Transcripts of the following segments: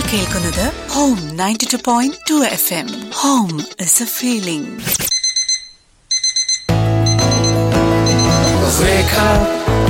കേൾക്കുന്നത് home ninety two point two F M home is a feeling Wake up,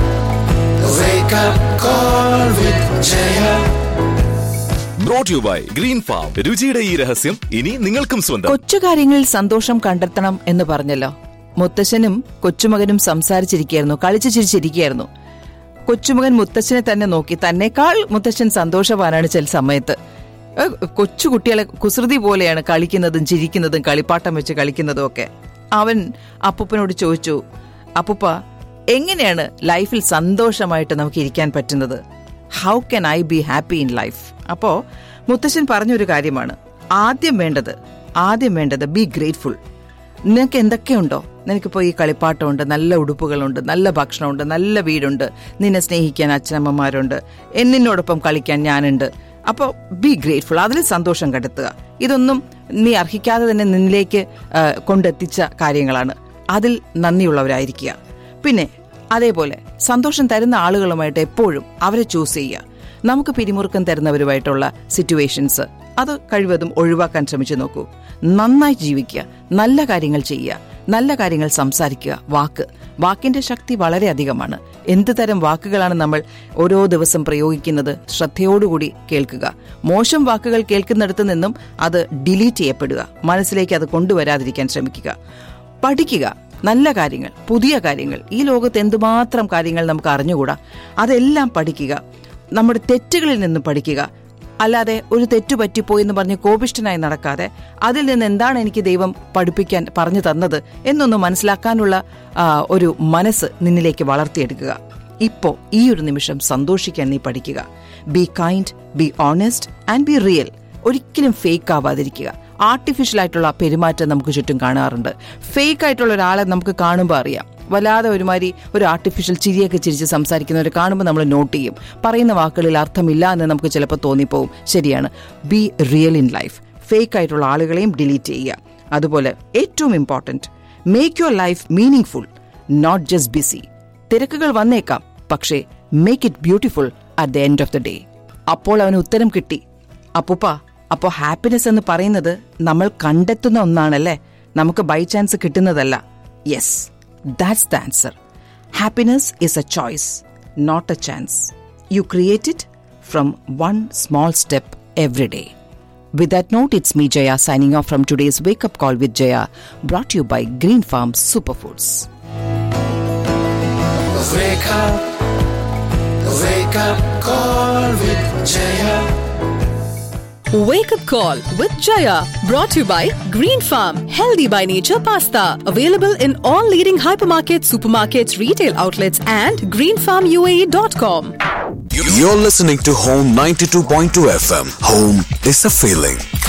wake up, call with Jaya. Brought you by green farm രുചിയുടെ ഈ രഹസ്യം ഇനി നിങ്ങൾക്കും സ്വന്തം കൊച്ചു കാര്യങ്ങളിൽ സന്തോഷം കണ്ടെത്തണം എന്ന് പറഞ്ഞല്ലോ മുത്തശ്ശനും കൊച്ചുമകനും സംസാരിച്ചിരിക്കുകയായിരുന്നു കളിച്ചു ചിരിച്ചിരിക്കുകയായിരുന്നു കൊച്ചുമകൻ മുത്തശ്ശനെ തന്നെ നോക്കി തന്നെക്കാൾ മുത്തശ്ശൻ സന്തോഷവാനാണ് ചില സമയത്ത് ഏ, കൊച്ചു കുട്ടികളെ കുസൃതി പോലെയാണ് കളിക്കുന്നതും ചിരിക്കുന്നതും കളിപ്പാട്ടം വെച്ച് കളിക്കുന്നതും ഒക്കെ അവൻ അപ്പൂപ്പനോട് ചോദിച്ചു അപ്പൂപ്പ എങ്ങനെയാണ് ലൈഫിൽ സന്തോഷമായിട്ട് നമുക്ക് ഇരിക്കാൻ പറ്റുന്നത് how can I be happy in life അപ്പോ മുത്തശ്ശൻ പറഞ്ഞൊരു കാര്യമാണ് ആദ്യം വേണ്ടത് ആദ്യം വേണ്ടത് ബി ഗ്രേറ്റ്ഫുൾ നിനക്ക് എന്തൊക്കെയുണ്ടോ നിനക്കിപ്പോൾ ഈ കളിപ്പാട്ടമുണ്ട് നല്ല ഉടുപ്പുകളുണ്ട് നല്ല ഭക്ഷണമുണ്ട് നല്ല വീടുണ്ട് നിന്നെ സ്നേഹിക്കാൻ അച്ഛനമ്മമാരുണ്ട് എന്നിനോടൊപ്പം കളിക്കാൻ ഞാനുണ്ട് അപ്പോൾ ബി ഗ്രേറ്റ്ഫുൾ അതിൽ സന്തോഷം കണ്ടെത്തുക ഇതൊന്നും നീ അർഹിക്കാതെ തന്നെ നിന്നിലേക്ക് ആ, കൊണ്ടെത്തിച്ച കാര്യങ്ങളാണ് അതിൽ നന്ദിയുള്ളവരായിരിക്കുക പിന്നെ അതേപോലെ സന്തോഷം തരുന്ന ആളുകളുമായിട്ട് എപ്പോഴും അവരെ ചൂസ് ചെയ്യുക നമുക്ക് പിരിമുറുക്കം തരുന്നവരുമായിട്ടുള്ള സിറ്റുവേഷൻസ് അത് കഴിവതും ഒഴിവാക്കാൻ ശ്രമിച്ചു നോക്കൂ നന്നായി ജീവിക്കുക നല്ല കാര്യങ്ങൾ ചെയ്യുക നല്ല കാര്യങ്ങൾ സംസാരിക്കുക വാക്ക് വാക്കിന്റെ ശക്തി വളരെ അധികമാണ് എന്ത് തരം വാക്കുകളാണ് നമ്മൾ ഓരോ ദിവസം പ്രയോഗിക്കുന്നത് ശ്രദ്ധയോടുകൂടി കേൾക്കുക മോശം വാക്കുകൾ കേൾക്കുന്നിടത്ത് നിന്നും അത് ഡിലീറ്റ് ചെയ്യപ്പെടുക മനസ്സിലേക്ക് അത് കൊണ്ടുവരാതിരിക്കാൻ ശ്രമിക്കുക പഠിക്കുക നല്ല കാര്യങ്ങൾ പുതിയ കാര്യങ്ങൾ ഈ ലോകത്ത് എന്തുമാത്രം കാര്യങ്ങൾ നമുക്ക് അറിഞ്ഞുകൂടാ അതെല്ലാം പഠിക്കുക നമ്മുടെ തെറ്റുകളിൽ നിന്ന് പഠിക്കുക അല്ലാതെ ഒരു തെറ്റു പറ്റിപ്പോയി എന്ന് പറഞ്ഞ് കോപിഷ്ഠനായി നടക്കാതെ അതിൽ നിന്ന് എന്താണ് എനിക്ക് ദൈവം പഠിപ്പിക്കാൻ പറഞ്ഞു തന്നത് എന്നൊന്ന് മനസ്സിലാക്കാനുള്ള ആ, ഒരു മനസ്സ് നിന്നിലേക്ക് വളർത്തിയെടുക്കുക ഇപ്പോ ഈ ഒരു നിമിഷം സന്തോഷിക്കാൻ നീ പഠിക്കുക be kind be honest and be real ഒരിക്കലും ഫേക്ക് ആവാതിരിക്കുക ആർട്ടിഫിഷ്യൽ ആയിട്ടുള്ള പെരുമാറ്റം നമുക്ക് ചുറ്റും കാണാറുണ്ട് ഫേക്ക് ആയിട്ടുള്ള ഒരാളെ നമുക്ക് കാണുമ്പോൾ അറിയാം വല്ലാതെ ഒരുമാതിരി ഒരു ആർട്ടിഫിഷ്യൽ ചിരിയൊക്കെ ചിരിച്ച് സംസാരിക്കുന്നവരെ കാണുമ്പോൾ നമ്മൾ നോട്ട് ചെയ്യും പറയുന്ന വാക്കുകളിൽ അർത്ഥമില്ല എന്ന് നമുക്ക് ചിലപ്പോൾ തോന്നിപ്പോവും ശരിയാണ് be real in life fake ആയിട്ടുള്ള ആളുകളെയും ഡിലീറ്റ് ചെയ്യുക അതുപോലെ ഏറ്റവും important make your life meaning full not just busy തിരക്കുകൾ വന്നേക്കാം പക്ഷേ make it beautiful at the end of the day അപ്പോൾ അവന് ഉത്തരം കിട്ടി അപ്പൂപ്പ അപ്പോൾ ഹാപ്പിനെസ് എന്ന് പറയുന്നത് നമ്മൾ കണ്ടെത്തുന്ന ഒന്നാണല്ലേ നമുക്ക് ബൈ ചാൻസ് കിട്ടുന്നതല്ല yes that's the answer happiness is a choice not a chance you create it from one small step every day With that note, it's me, Jaya, signing off from today's Wake Up Call with Jaya, brought to you by Green Farm Superfoods. Wake up, wake up, call with Jaya. Wake up call with Jaya brought to you by Green Farm Healthy by Nature Pasta available in all leading hypermarkets, supermarkets, retail outlets and greenfarmuae.com. You're listening to Home 92.2 FM. Home is a feeling.